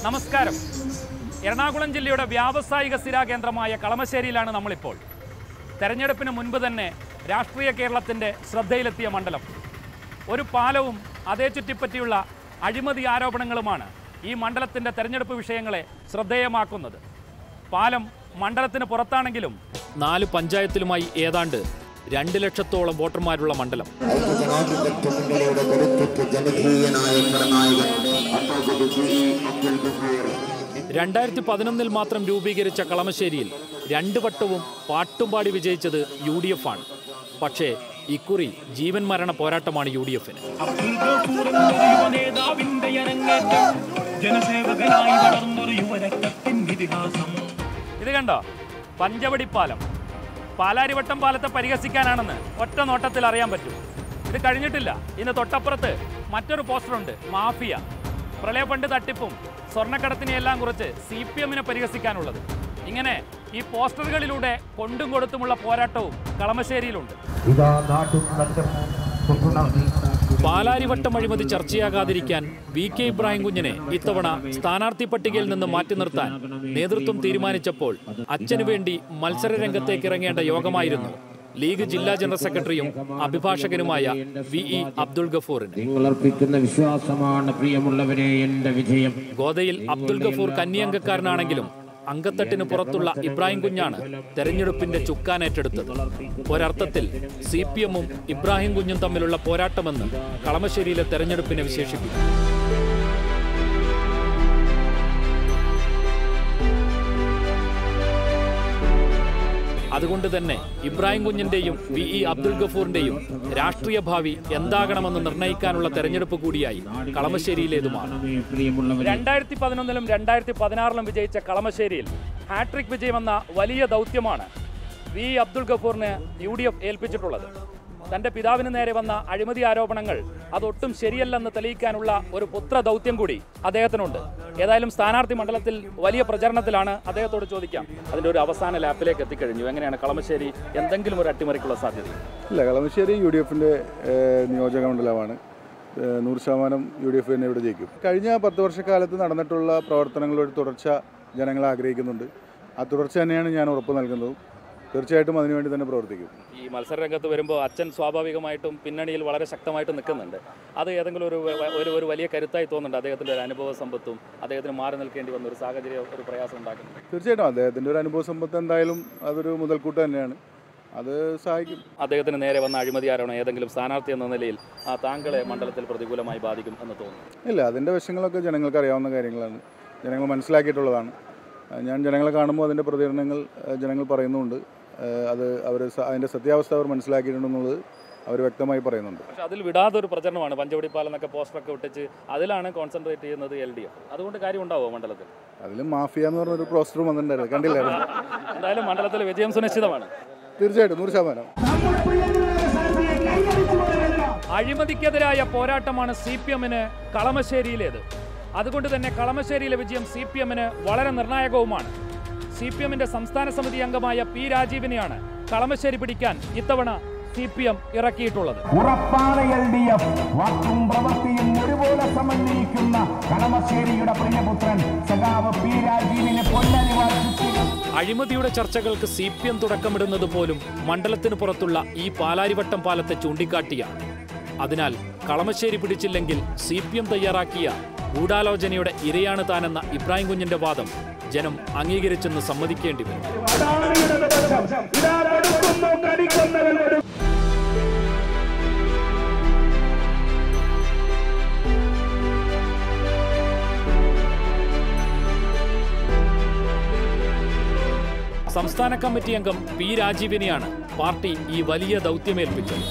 നമസ്കാരം എറണാകുളം ജില്ലയുടെ വ്യാവസായിക സ്ഥിരാ കേന്ദ്രമായ കളമശ്ശേരിയിലാണ് നമ്മളിപ്പോൾ തെരഞ്ഞെടുപ്പിന് മുൻപ് തന്നെ രാഷ്ട്രീയ കേരളത്തിൻ്റെ ശ്രദ്ധയിലെത്തിയ മണ്ഡലം ഒരു പാലവും അതേ ചുറ്റിപ്പറ്റിയുള്ള അഴിമതി ആരോപണങ്ങളുമാണ് ഈ മണ്ഡലത്തിൻ്റെ തെരഞ്ഞെടുപ്പ് വിഷയങ്ങളെ ശ്രദ്ധേയമാക്കുന്നത് പാലം മണ്ഡലത്തിന് പുറത്താണെങ്കിലും നാല് പഞ്ചായത്തിലുമായി ഏതാണ്ട് രണ്ട് ലക്ഷത്തോളം വോട്ടർമാരുള്ള മണ്ഡലം ഐക്യജനാധിപത്യ മുന്നണിയുടെ കരുത്തുറ്റ ജനകീയനായ പരനായകൻ അഡ്വക്കേറ്റ് ജി അബ്ദുൽ ഗഫൂർ രണ്ടായിരത്തി പതിനൊന്നിൽ മാത്രം രൂപീകരിച്ച കളമശ്ശേരിയിൽ രണ്ട് വട്ടവും പാട്ടും പാടി വിജയിച്ചത് യു ഡി എഫ് ആണ് പക്ഷേ ഇക്കുറി ജീവൻ മരണ പോരാട്ടമാണ് യു ഡി എഫിന് നേതാവിന്റെ അരങ്ങേറ്റം ജനസേവകനായി വളർന്നൊരു യുവരക്തത്തിൻ ഇതിഹാസം ഇത് കണ്ടോ പഞ്ചവടി പാലം പാലാരിവട്ടം പാലത്തെ പരിഹസിക്കാനാണെന്ന് ഒറ്റ നോട്ടത്തിൽ അറിയാൻ പറ്റും ഇത് കഴിഞ്ഞിട്ടില്ല ഇന്ന് തൊട്ടപ്പുറത്ത് മറ്റൊരു പോസ്റ്ററുണ്ട് മാഫിയ പ്രളയ ഫണ്ട് തട്ടിപ്പും സ്വർണ്ണക്കടത്തിനെയെല്ലാം കുറിച്ച് സി പി എമ്മിനെ പരിഹസിക്കാനുള്ളത് ഇങ്ങനെ ഈ പോസ്റ്ററുകളിലൂടെ കൊണ്ടും കൊടുത്തുമുള്ള പോരാട്ടവും കളമശ്ശേരിയിലുണ്ട് ഇതാ നാട്ടും നറ്റം പുതുണർന്നി പാലാരിവട്ടം അഴിമതി ചർച്ചയാകാതിരിക്കാൻ വി കെ ഇബ്രാഹിം കുഞ്ഞിനെ ഇത്തവണ സ്ഥാനാർത്ഥി പട്ടികയിൽ നിന്ന് മാറ്റി നിർത്താൻ നേതൃത്വം തീരുമാനിച്ചപ്പോൾ അച്ഛനു വേണ്ടി മത്സര രംഗത്തേക്ക് ഇറങ്ങേണ്ട യോഗമായിരുന്നു ലീഗ് ജില്ലാ ജനറൽ സെക്രട്ടറിയും അഭിഭാഷകനുമായ വി ഇ അബ്ദുൾ ഗഫൂറിന് നിങ്ങളർപ്പിക്കുന്ന വിശ്വാസമാണ് പ്രിയമുള്ളവരെ എന്റെ വിജയം ഗോദയിൽ അബ്ദുൾ ഗഫൂർ കന്നിയംഗക്കാരനാണെങ്കിലും അങ്കത്തട്ടിന് പുറത്തുള്ള ഇബ്രാഹിം കുഞ്ഞാണ് തെരഞ്ഞെടുപ്പിന്റെ ചുക്കാൻ ഏറ്റെടുത്തത് ഒരർത്ഥത്തിൽ സി പി എമ്മും ഇബ്രാഹിം കുഞ്ഞും തമ്മിലുള്ള പോരാട്ടമെന്ന് കളമശ്ശേരിയിലെ തെരഞ്ഞെടുപ്പിനെ വിശേഷിപ്പിക്കും അതുകൊണ്ട് തന്നെ ഇബ്രാഹിം കുഞ്ഞിന്റെയും വി ഇ അബ്ദുൾ ഗഫൂറിന്റെയും രാഷ്ട്രീയ ഭാവി എന്താകണമെന്ന് നിർണ്ണയിക്കാനുള്ള തെരഞ്ഞെടുപ്പ് കൂടിയായി കളമശ്ശേരിയിലേതുമാണ് പ്രിയമുള്ളവരെ രണ്ടായിരത്തി പതിനൊന്നിലും രണ്ടായിരത്തി പതിനാറിലും വിജയിച്ച കളമശ്ശേരിയിൽ ഹാട്രിക് വിജയമെന്ന വലിയ ദൗത്യമാണ് വി അബ്ദുൾ ഗഫൂറിന് യു ഡി എഫ് ഏൽപ്പിച്ചിട്ടുള്ളത് തന്റെ പിതാവിന് നേരെ വന്ന അഴിമതി ആരോപണങ്ങൾ അതൊട്ടും ശരിയല്ലെന്ന് തെളിയിക്കാനുള്ള ഒരു പുത്ര ദൗത്യം കൂടി അദ്ദേഹത്തിനുണ്ട് ഏതായാലും സ്ഥാനാർത്ഥി മണ്ഡലത്തിൽ വലിയ പ്രചരണത്തിലാണ് അദ്ദേഹത്തോട് ചോദിക്കാം അതിന്റെ ഒരു അവസാന ലാപ്പിലേക്ക് എത്തിക്കഴിഞ്ഞു എങ്ങനെയാണ് കളമശ്ശേരി എന്തെങ്കിലും ഒരു അട്ടിമറിക്കുള്ള സാധ്യത ഇല്ല കളമശ്ശേരി യു ഡി എഫിൻ്റെ നിയോജക മണ്ഡലമാണ് ഏഹ് നൂറ് ശതമാനം യു ഡി എഫ് തന്നെ ഇവിടെ ജയിക്കും കഴിഞ്ഞ പത്ത് വർഷക്കാലത്ത് നടന്നിട്ടുള്ള പ്രവർത്തനങ്ങളുടെ ഒരു തുടർച്ച ജനങ്ങൾ ആഗ്രഹിക്കുന്നുണ്ട് ആ തുടർച്ച തന്നെയാണ് ഞാൻ ഉറപ്പ് നൽകുന്നതും തീർച്ചയായിട്ടും അതിനുവേണ്ടി തന്നെ പ്രവർത്തിക്കും ഈ മത്സര രംഗത്ത് വരുമ്പോൾ അച്ഛൻ സ്വാഭാവികമായിട്ടും പിന്നണിയിൽ വളരെ ശക്തമായിട്ട് നിൽക്കുന്നുണ്ട് അത് ഏതെങ്കിലും ഒരു വ- ഒരു ഒരു വലിയ കരുത്തായി തോന്നുന്നുണ്ട് അദ്ദേഹത്തിൻ്റെ ഒരു അനുഭവ സമ്പത്തും അദ്ദേഹത്തിന് മാറി നിൽക്കേണ്ടി വന്ന ഒരു സാഹചര്യം ഒരു പ്രയാസം ഉണ്ടാക്കുന്നുണ്ട് തീർച്ചയായിട്ടും അദ്ദേഹത്തിൻ്റെ ഒരു അനുഭവ സമ്പത്ത് എന്തായാലും അതൊരു മുതൽക്കൂട്ട് തന്നെയാണ് അത് സഹായിക്കും അദ്ദേഹത്തിന് നേരെ വന്ന അഴിമതി ആരോപണം ഏതെങ്കിലും സ്ഥാനാർത്ഥി എന്ന നിലയിൽ ആ താങ്കളെ മണ്ഡലത്തിൽ പ്രതികൂലമായി ബാധിക്കും എന്ന് തോന്നുന്നു ഇല്ല അതിൻ്റെ വശങ്ങളൊക്കെ ജനങ്ങൾക്ക് അറിയാവുന്ന കാര്യങ്ങളാണ് ജനങ്ങൾ മനസ്സിലാക്കിയിട്ടുള്ളതാണ് ഏഹ് ഞാൻ ജനങ്ങളെ കാണുമ്പോൾ അതിൻ്റെ പ്രതികരണങ്ങൾ ഏഹ് ജനങ്ങൾ പറയുന്നുണ്ട് ഏഹ് അത് അവർ അതിൻ്റെ സത്യാവസ്ഥ അവർ മനസ്സിലാക്കിയിട്ടുണ്ടെന്നുള്ളത് അവർ വ്യക്തമായി പറയുന്നുണ്ട് പക്ഷെ അതിൽ വിടാതെ ഒരു പ്രചരണമാണ് പഞ്ചവടി പാലം എന്നൊക്കെ പോസ്റ്ററൊക്കെ ഒട്ടിച്ച് അതിലാണ് കോൺസെൻട്രേറ്റ് ചെയ്യുന്നത് എൽ ഡി എഫ് അതുകൊണ്ട് കാര്യം ഉണ്ടാവുമോ മണ്ഡലത്തിൽ അതിൽ മാഫിയ എന്ന് പറഞ്ഞൊരു പോസ്റ്റർ വന്നിട്ടുണ്ടായിരുന്നു കണ്ടില്ലായിരുന്നു എന്തായാലും മണ്ഡലത്തിൽ വിജയം സുനിശ്ചിതമാണ് തീർച്ചയായിട്ടും നൂറ് ശതമാനം അഴിമതിക്കെതിരായ പോരാട്ടമാണ് സി പി എമ്മിന് കളമശ്ശേരിയിലേത് അതുകൊണ്ട് തന്നെ കളമശ്ശേരിയിലെ വിജയം സി പി എമ്മിന് വളരെ നിർണായകവുമാണ് സി പി എമ്മിന്റെ സംസ്ഥാന സമിതി അംഗമായ പി രാജീവിനെയാണ് കളമശ്ശേരി പിടിക്കാൻ ഇത്തവണ സി പി എം ഇറക്കിയിട്ടുള്ളത് ഉറപ്പാണ് എൽ ഡി എഫ് വാക്കും പ്രവൃത്തിയും ഒരുപോലെ സമന്വയിക്കുന്ന കളമശ്ശേരിയുടെ പ്രിയപുത്രൻ സഖാവ് പി രാജീവിനെ പൊന്നരിവാഴ്ച അഴിമതിയുടെ ചർച്ചകൾക്ക് സി പി എം തുടക്കമിടുന്നത് പോലും മണ്ഡലത്തിന് പുറത്തുള്ള ഈ പാലാരിവട്ടം പാലത്തെ ചൂണ്ടിക്കാട്ടിയാണ് അതിനാൽ കളമശ്ശേരി പിടിച്ചില്ലെങ്കിൽ സി പി എം തയ്യാറാക്കിയ ഗൂഢാലോചനയുടെ ഇരയാണ് താനെന്ന ഇബ്രാഹിം കുഞ്ഞിന്റെ വാദം ജനം അംഗീകരിച്ചെന്ന് സമ്മതിക്കേണ്ടി വരും സംസ്ഥാന കമ്മിറ്റി അംഗം പി രാജീവിനെയാണ് പാർട്ടി ഈ വലിയ ദൗത്യമേൽപ്പിച്ചത്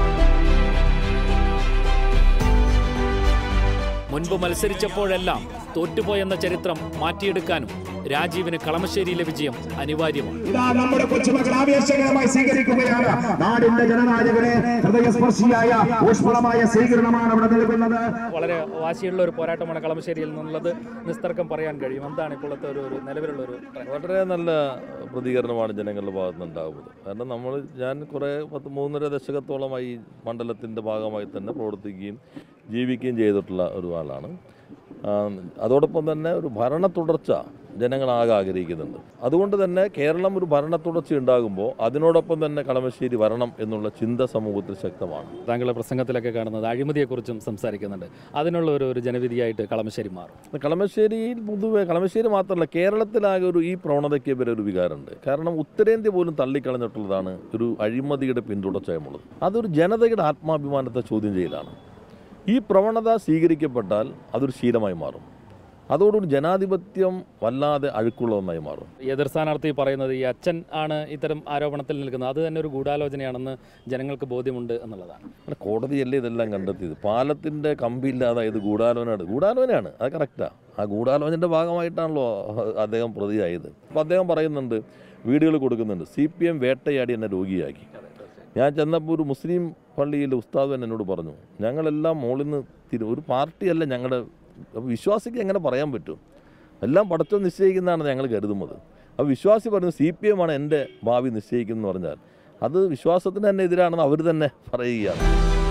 മുൻപ് മത്സരിച്ചപ്പോഴെല്ലാം തോറ്റുപോയെന്ന ചരിത്രം മാറ്റിയെടുക്കാനും രാജീവിന് കളമശ്ശേരിയിലെ വിജയം അനിവാര്യമാണ് ഇതാ നമ്മുടെ കൊച്ചുമക്കൾ ആവേശകരമായി സ്വീകരിക്കുകയാണ് നാടിന്റെ ജനനായകനെ ഹൃദയസ്പർശിയായ ഊഷ്മളമായ സ്വീകരണമാണ് അവിടെ നൽകുന്നത് വളരെ വാശിയുള്ള ഒരു പോരാട്ടമാണ് കളമശ്ശേരിയിൽ നിന്നുള്ളത് നിസ്തർക്കം പറയാൻ കഴിയും എന്താണ് ഇപ്പോഴത്തെ ഒരു ഒരു നിലവിലുള്ള ഒരു ട്രെൻഡ്? വളരെ നല്ല പ്രതികരണമാണ് ജനങ്ങളുടെ ഭാഗത്ത് നിന്നുണ്ടാകുന്നത് കാരണം നമ്മൾ ഞാൻ കുറേ പത്ത് മൂന്നര ദശകത്തോളമായി ഈ മണ്ഡലത്തിൻ്റെ ഭാഗമായി തന്നെ പ്രവർത്തിക്കുകയും ജീവിക്കുകയും ചെയ്തിട്ടുള്ള ഒരു ആളാണ് ആ, അതോടൊപ്പം തന്നെ ഒരു ഭരണ തുടർച്ച ജനങ്ങളാകെ ആഗ്രഹിക്കുന്നുണ്ട് അതുകൊണ്ട് തന്നെ കേരളം ഒരു ഭരണ തുടർച്ച ഉണ്ടാകുമ്പോൾ അതിനോടൊപ്പം തന്നെ കളമശ്ശേരി വരണം എന്നുള്ള ചിന്ത സമൂഹത്തിൽ ശക്തമാണ് താങ്കളുടെ പ്രസംഗത്തിലൊക്കെ കാണുന്നത് അഴിമതിയെക്കുറിച്ചും സംസാരിക്കുന്നുണ്ട് അതിനുള്ള ഒരു ഒരു ജനവിധിയായിട്ട് കളമശ്ശേരി മാറും കളമശ്ശേരിയിൽ പൊതുവെ കളമശ്ശേരി മാത്രമല്ല കേരളത്തിലാകെ ഒരു ഈ പ്രവണതയ്ക്ക് വരെ ഒരു വികാരമുണ്ട് കാരണം ഉത്തരേന്ത്യ പോലും തള്ളിക്കളഞ്ഞിട്ടുള്ളതാണ് ഒരു അഴിമതിയുടെ പിന്തുടർച്ചയമുള്ളത് അതൊരു ജനതയുടെ ആത്മാഭിമാനത്തെ ചോദ്യം ചെയ്യലാണ് ഈ പ്രവണത സ്വീകരിക്കപ്പെട്ടാൽ അതൊരു ശീലമായി മാറും അതോടൊരു ജനാധിപത്യം വല്ലാതെ അഴുക്കുള്ള ഒന്നായി മാറും എതിർ സ്ഥാനാർത്ഥി പറയുന്നത് ഈ അച്ഛൻ ആണ് ഇത്തരം ആരോപണത്തിൽ നിൽക്കുന്നത് അത് തന്നെ ഒരു ഗൂഢാലോചനയാണെന്ന് ജനങ്ങൾക്ക് ബോധ്യമുണ്ട് എന്നുള്ളതാണ് അങ്ങനെ കോടതിയല്ലേ ഇതെല്ലാം കണ്ടെത്തിയത് പാലത്തിൻ്റെ കമ്പിയില്ലാതെ ഇത് ഗൂഢാലോചനയാണ് ഗൂഢാലോചനയാണ് അത് കറക്റ്റാണ് ആ ഗൂഢാലോചനയുടെ ഭാഗമായിട്ടാണല്ലോ അദ്ദേഹം പ്രതിയായത് അപ്പോൾ അദ്ദേഹം പറയുന്നുണ്ട് വീടുകൾ കൊടുക്കുന്നുണ്ട് സി പി എം വേട്ടയാടി എന്നെ രോഗിയാക്കി ഞാൻ ചെന്നപ്പോൾ ഒരു മുസ്ലിം പള്ളിയിലെ ഉസ്താദ് തന്നെ എന്നോട് പറഞ്ഞു ഞങ്ങളെല്ലാം മുകളിൽ നിന്ന് തിരു ഒരു പാർട്ടിയല്ല ഞങ്ങളുടെ അപ്പോൾ വിശ്വാസിക്ക് എങ്ങനെ പറയാൻ പറ്റും എല്ലാം പടച്ചോ നിശ്ചയിക്കുന്നതാണ് ഞങ്ങൾ കരുതുന്നത് അപ്പോൾ വിശ്വാസി പറയുന്നത് സി പി എം ആണ് എൻ്റെ ഭാവി നിശ്ചയിക്കുന്നതെന്ന് പറഞ്ഞാൽ അത് വിശ്വാസത്തിന് തന്നെ എതിരാണെന്ന് അവർ തന്നെ പറയുകയാണ്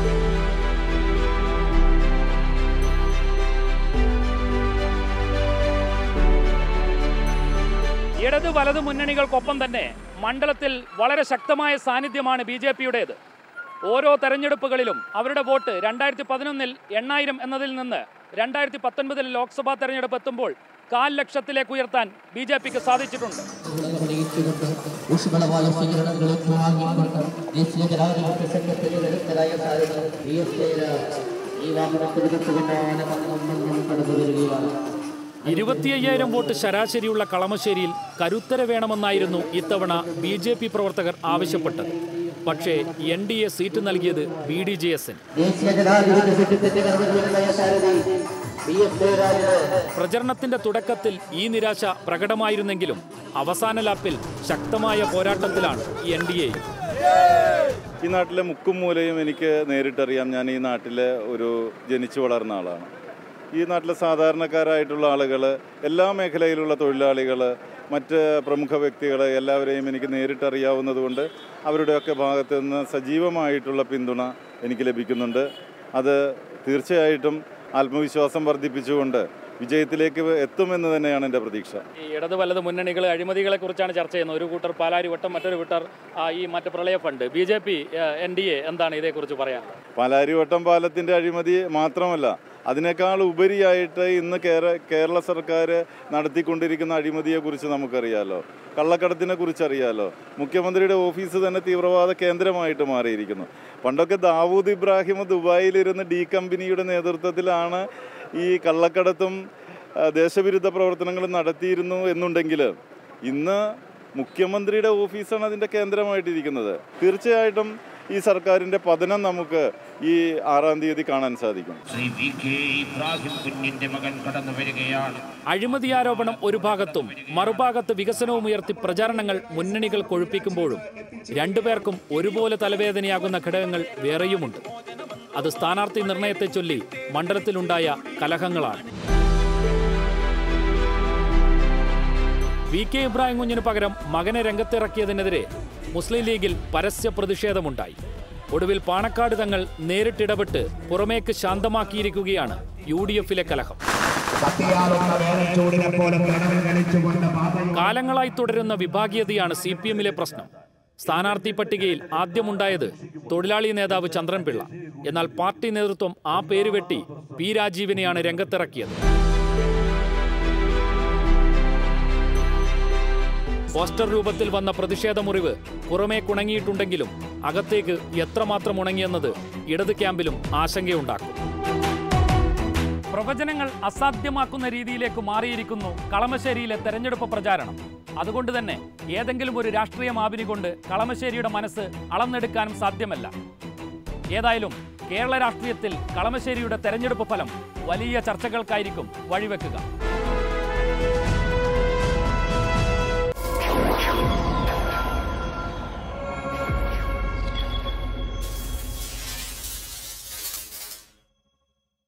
ഇടത് വലത് മുന്നണികൾക്കൊപ്പം തന്നെ മണ്ഡലത്തിൽ വളരെ ശക്തമായ സാന്നിധ്യമാണ് ബി ജെ പിയുടേത് ഓരോ തെരഞ്ഞെടുപ്പുകളിലും അവരുടെ വോട്ട് രണ്ടായിരത്തി പതിനൊന്നിൽ എണ്ണായിരം എന്നതിൽ നിന്ന് രണ്ടായിരത്തി പത്തൊൻപതിൽ ലോക്സഭാ തെരഞ്ഞെടുപ്പ് എത്തുമ്പോൾ കാൽ ലക്ഷത്തിലേക്ക് ഉയർത്താൻ ബി ജെ പിക്ക് സാധിച്ചിട്ടുണ്ട് ഊഷ്മളമായ സ്വീകരണങ്ങൾ ഏറ്റുവാങ്ങിക്കൊണ്ട് ദേശീയ ജനാധിപത്യ സംഘത്തിന്റെ കരുത്തരായ സാരഥി വി എസ് ജയരാജ് ഈ വാഹനത്തിൽ വിട്ടുകൊണ്ടാണ് കടന്നു വരികയാണ് ഇരുപത്തി അയ്യായിരം വോട്ട് ശരാശരിയുള്ള കളമശ്ശേരിയിൽ കരുത്തര വേണമെന്നായിരുന്നു ഇത്തവണ ബി ജെ പി പ്രവർത്തകർ ആവശ്യപ്പെട്ടത് പക്ഷേ എൻ ഡി എ സീറ്റ് നൽകിയത് ബി ഡി ജെ എസിന് ദേശീയ ജനാധിപത്യ സംഘത്തിന്റെ കരുതലായ സാരഥി വി എസ് ജയരാജ് പ്രചരണത്തിന്റെ തുടക്കത്തിൽ ഈ നിരാശ പ്രകടമായിരുന്നെങ്കിലും അവസാന ലാപ്പിൽ ശക്തമായ പോരാട്ടത്തിലാണ് എൻ ഡി എ ഈ നാട്ടിലെ മുക്കും മൂലയും എനിക്ക് നേരിട്ടറിയാം ഞാൻ ഈ നാട്ടിലെ ഒരു ജനിച്ചു വളർന്ന ആളാണ് ഈ നാട്ടിലെ സാധാരണക്കാരായിട്ടുള്ള ആളുകൾ എല്ലാ മേഖലയിലുള്ള തൊഴിലാളികൾ മറ്റ് പ്രമുഖ വ്യക്തികൾ എല്ലാവരെയും എനിക്ക് നേരിട്ടറിയാവുന്നതുകൊണ്ട് അവരുടെയൊക്കെ ഭാഗത്തു നിന്ന് സജീവമായിട്ടുള്ള പിന്തുണ എനിക്ക് ലഭിക്കുന്നുണ്ട് അത് തീർച്ചയായിട്ടും ആത്മവിശ്വാസം വർദ്ധിപ്പിച്ചുകൊണ്ട് വിജയത്തിലേക്ക് എത്തുമെന്ന് തന്നെയാണ് എൻ്റെ പ്രതീക്ഷ ഈ ഇടത് വലത് മുന്നണികൾ അഴിമതികളെ കുറിച്ചാണ് ചർച്ച ചെയ്യുന്നത് ഒരു കൂട്ടർ പാലാരിവട്ടം മറ്റൊരു കൂട്ടർ ആ, ഈ മറ്റ് പ്രളയ fund B J P N D A എന്താണ് ഇതേക്കുറിച്ച് പറയാൻ പാലാരിവട്ടം പാലത്തിൻ്റെ അഴിമതി മാത്രമല്ല അതിനേക്കാൾ ഉപരിയായിട്ട് ഇന്ന് കേര കേരള സർക്കാർ നടത്തിക്കൊണ്ടിരിക്കുന്ന അഴിമതിയെക്കുറിച്ച് നമുക്കറിയാലോ കള്ളക്കടത്തിനെ കുറിച്ച് അറിയാലോ മുഖ്യമന്ത്രിയുടെ ഓഫീസ് തന്നെ തീവ്രവാദ കേന്ദ്രമായിട്ട് മാറിയിരിക്കുന്നു പണ്ടൊക്കെ ദാവൂദ് ഇബ്രാഹിം ദുബായിലിരുന്ന് ഡി കമ്പനിയുടെ നേതൃത്വത്തിലാണ് ഈ കള്ളക്കടത്തും ആ, ദേശവിരുദ്ധ പ്രവർത്തനങ്ങളും നടത്തിയിരുന്നു എന്നുണ്ടെങ്കിൽ ഇന്ന് മുഖ്യമന്ത്രിയുടെ ഓഫീസാണ് അതിൻ്റെ കേന്ദ്രമായിട്ടിരിക്കുന്നത് തീർച്ചയായിട്ടും ഈ സർക്കാരിൻ്റെ പതനം നമുക്ക് ഈ ആറാം തീയതി കാണാൻ സാധിക്കും ശ്രീ വി കെ ഇബ്രാഹിം കുഞ്ഞിന്റെ മകൻ കടന്നു വരികയാണ് അഴിമതി ആരോപണം ഒരു ഭാഗത്തും മറുഭാഗത്ത് വികസനവും ഉയർത്തി പ്രചാരണങ്ങൾ മുന്നണികൾ കൊഴുപ്പിക്കുമ്പോഴും രണ്ടുപേർക്കും ഒരുപോലെ തലവേദനയാകുന്ന ഘടകങ്ങൾ വേറെയുമുണ്ട് അത് സ്ഥാനാർത്ഥി നിർണയത്തെ ചൊല്ലി മണ്ഡലത്തിലുണ്ടായ കലഹങ്ങളാണ് വി കെ ഇബ്രാഹിം കുഞ്ഞിന് പകരം മകനെ രംഗത്തിറക്കിയതിനെതിരെ മുസ്ലിം ലീഗിൽ പരസ്യ പ്രതിഷേധമുണ്ടായി ഒടുവിൽ പാണക്കാട് തങ്ങൾ നേരിട്ടിടപെട്ട് പുറമേക്ക് ശാന്തമാക്കിയിരിക്കുകയാണ് യു ഡി എഫിലെ കലഹം കത്തിയാളുന്ന വേനൽ ചൂടിനെ പോലെ കടവിൽ കളിച്ചുകൊണ്ട് പാത കാലങ്ങളായി തുടരുന്ന വിഭാഗീയതയാണ് സി പി എമ്മിലെ പ്രശ്നം സ്ഥാനാർത്ഥി പട്ടികയിൽ ആദ്യമുണ്ടായത് തൊഴിലാളി നേതാവ് ചന്ദ്രൻപിള്ള എന്നാൽ പാർട്ടി നേതൃത്വം ആ പേര് വെട്ടി പി രാജീവിനെയാണ് രംഗത്തിറക്കിയത് പോസ്റ്റർ രൂപത്തിൽ വന്ന പ്രതിഷേധ മുറിവ് പുറമേ കുണങ്ങിയിട്ടുണ്ടെങ്കിലും അകത്തേക്ക് എത്രമാത്രം ഉണങ്ങിയെന്നത് ഇടത് ക്യാമ്പിലും ആശങ്കയുണ്ടാക്കും പ്രവചനങ്ങൾ അസാധ്യമാക്കുന്ന രീതിയിലേക്ക് മാറിയിരിക്കുന്നു കളമശ്ശേരിയിലെ തെരഞ്ഞെടുപ്പ് പ്രചാരണം അതുകൊണ്ട് തന്നെ ഏതെങ്കിലും ഒരു രാഷ്ട്രീയ മാപിനി കൊണ്ട് കളമശ്ശേരിയുടെ മനസ്സ് അളന്നെടുക്കാനും സാധ്യമല്ല ഏതായാലും കേരള രാഷ്ട്രീയത്തിൽ കളമശ്ശേരിയുടെ തെരഞ്ഞെടുപ്പ് ഫലം വലിയ ചർച്ചകൾക്കായിരിക്കും വഴിവെക്കുക